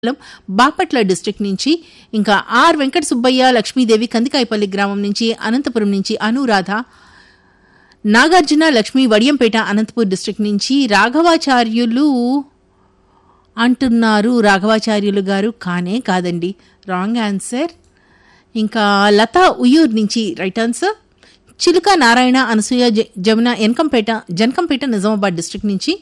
మండలం బాపట్ల డిస్ట్రిక్ట్ నుంచి ఇంకా ఆర్ వెంకట సుబ్బయ్య లక్ష్మీదేవి కందికాయపల్లి గ్రామం నుంచి అనంతపురం నుంచి అనురాధ నాగార్జున లక్ష్మీ వడియంపేట అనంతపూర్ డిస్ట్రిక్ట్ నుంచి రాఘవాచార్యులు అంటున్నారు రాఘవాచార్యులు గారు కానే కాదండి రాంగ్ ఆన్సర్ ఇంకా లతా ఉయ్యూర్ నుంచి రైట్ ఆన్సర్ చిలుక నారాయణ అనసూయ జ- జమున ఎన్కంపేట జనకంపేట నిజామాబాద్ డిస్ట్రిక్ట్ నుంచి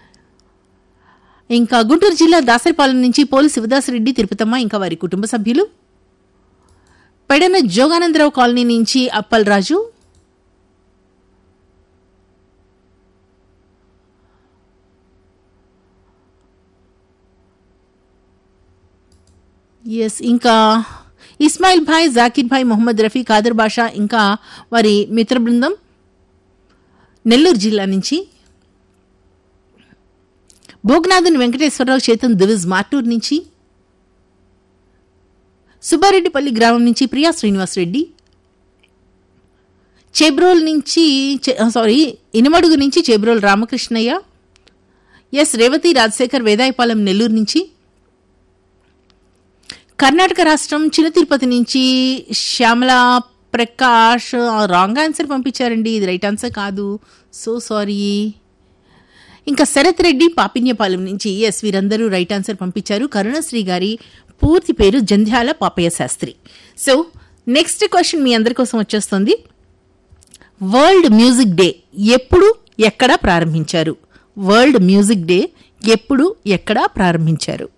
ఇంకా గుంటూరు జిల్లా దాసరిపాలెం నుంచి పోలి శివదాసరెడ్డి తిరుపతమ్మ ఇంకా వారి కుటుంబ సభ్యులు పెడన జోగానందరావు కాలనీ నుంచి అప్పలరాజు ఎస్ ఇంకా ఇస్మాయిల్ భాయ్ జాకిర్ భాయ్ మొహమ్మద్ రఫీ ఖాదర్ బాషా ఇంకా వారి మిత్ర బృందం నెల్లూరు జిల్లా నుంచి భోగనాథన్ వెంకటేశ్వరరావు చేతన్ దివిజ్ మార్టూర్ నుంచి సుబ్బారెడ్డిపల్లి గ్రామం నుంచి ప్రియా శ్రీనివాస్ రెడ్డి చెబ్రోల్ నుంచి చె- సారీ ఇనమడుగు నుంచి చెబ్రోల్ రామకృష్ణయ్య ఎస్ రేవతి రాజశేఖర్ వేదాయపాలెం నెల్లూరు నుంచి కర్ణాటక రాష్ట్రం చిన్న తిరుపతి నుంచి శ్యామల ప్రకాష్ రాంగ్ ఆన్సర్ పంపించారండి ఇది రైట్ ఆన్సర్ కాదు సో సారీ ఇంకా శరత్ రెడ్డి పాపిన్యపాలెం నుంచి ఎస్ వీరందరూ రైట్ ఆన్సర్ పంపించారు కరుణశ్రీ గారి పూర్తి పేరు Jandhyala Papayya Sastry so next question మీ అందరి కోసం వచ్చేస్తుంది వరల్డ్ మ్యూజిక్ డే ఎప్పుడు ఎక్కడ ప్రారంభించారు వరల్డ్ మ్యూజిక్ డే ఎప్పుడు ఎక్కడ ప్రారంభించారు